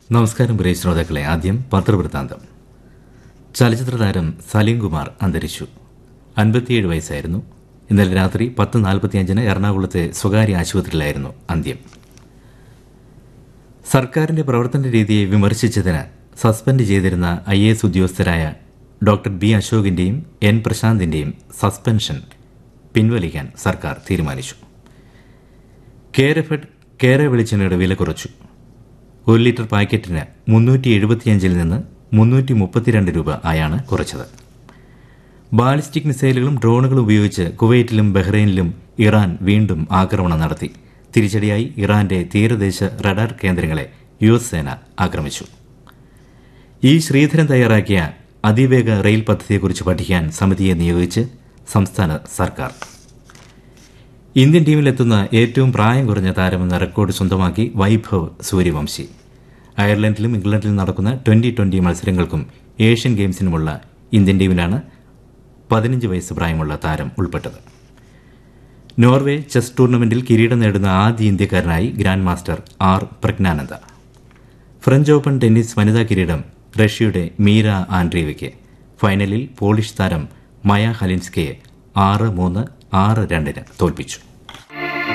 നമസ്കാരം പ്രിയ ശ്രോതാക്കളെ ആദ്യം പത്രവൃത്താന്തം ചലച്ചിത്ര താരം സലീം കുമാർ അന്തരിച്ചു അൻപത്തിയേഴ് വയസ്സായിരുന്നു ഇന്നലെ രാത്രി പത്ത് നാൽപ്പത്തിയഞ്ചിന് എറണാകുളത്തെ സ്വകാര്യ ആശുപത്രിയിലായിരുന്നു അന്ത്യം സർക്കാരിന്റെ പ്രവർത്തന രീതിയെ വിമർശിച്ചതിന് സസ്പെൻഡ് ചെയ്തിരുന്ന ഐ എ എസ് ഉദ്യോഗസ്ഥരായ ഡോക്ടർ ബി അശോകിന്റെയും എൻ പ്രശാന്തിന്റെയും സസ്പെൻഷൻ പിൻവലിക്കാൻ സർക്കാർ തീരുമാനിച്ചു കേരഫെഡ് കേര വെളിച്ചെണ്ണയുടെ വില കുറച്ചു ഒരു ലിറ്റർ പാക്കറ്റിന് മുന്നൂറ്റി എഴുപത്തിയഞ്ചിൽ നിന്ന് മുന്നൂറ്റി മുപ്പത്തിരണ്ട് രൂപ ആയാണ് കുറച്ചത് ബാലിസ്റ്റിക് മിസൈലുകളും ഡ്രോണുകളും ഉപയോഗിച്ച് കുവൈറ്റിലും ബഹ്റൈനിലും ഇറാൻ വീണ്ടും ആക്രമണം നടത്തി തിരിച്ചടിയായി ഇറാന്റെ തീരദേശ റഡാർ കേന്ദ്രങ്ങളെ യു എസ് സേന ആക്രമിച്ചു ഇ ശ്രീധരൻ തയ്യാറാക്കിയ അതിവേഗ റെയിൽ പദ്ധതിയെക്കുറിച്ച് പഠിക്കാൻ സമിതിയെ നിയോഗിച്ച് സംസ്ഥാന സർക്കാർ ഇന്ത്യൻ ടീമിലെത്തുന്ന ഏറ്റവും പ്രായം കുറഞ്ഞ താരമെന്ന റെക്കോർഡ് സ്വന്തമാക്കി വൈഭവ് സൂര്യവംശി അയർലൻഡിലും ഇംഗ്ലണ്ടിലും നടക്കുന്ന ട്വന്റി ട്വന്റി മത്സരങ്ങൾക്കും ഏഷ്യൻ ഗെയിംസിനുമുള്ള ഇന്ത്യൻ ടീമിലാണ് പതിനഞ്ച് വയസ്സ് പ്രായമുള്ള താരം ഉൾപ്പെട്ടത് നോർവേ ചെസ് ടൂർണമെന്റിൽ കിരീടം നേടുന്ന ആദ്യ ഇന്ത്യക്കാരനായി grand master R Praggnanandhaa French open tennis വനിതാ കിരീടം റഷ്യയുടെ മീര ആൻഡ്രീവയ്ക്ക് ഫൈനലിൽ പോളിഷ് താരം മയ ഹലിൻസ്കയെ ആറ് മൂന്ന് ആറ് രണ്ടിന് തോൽപ്പിച്ചു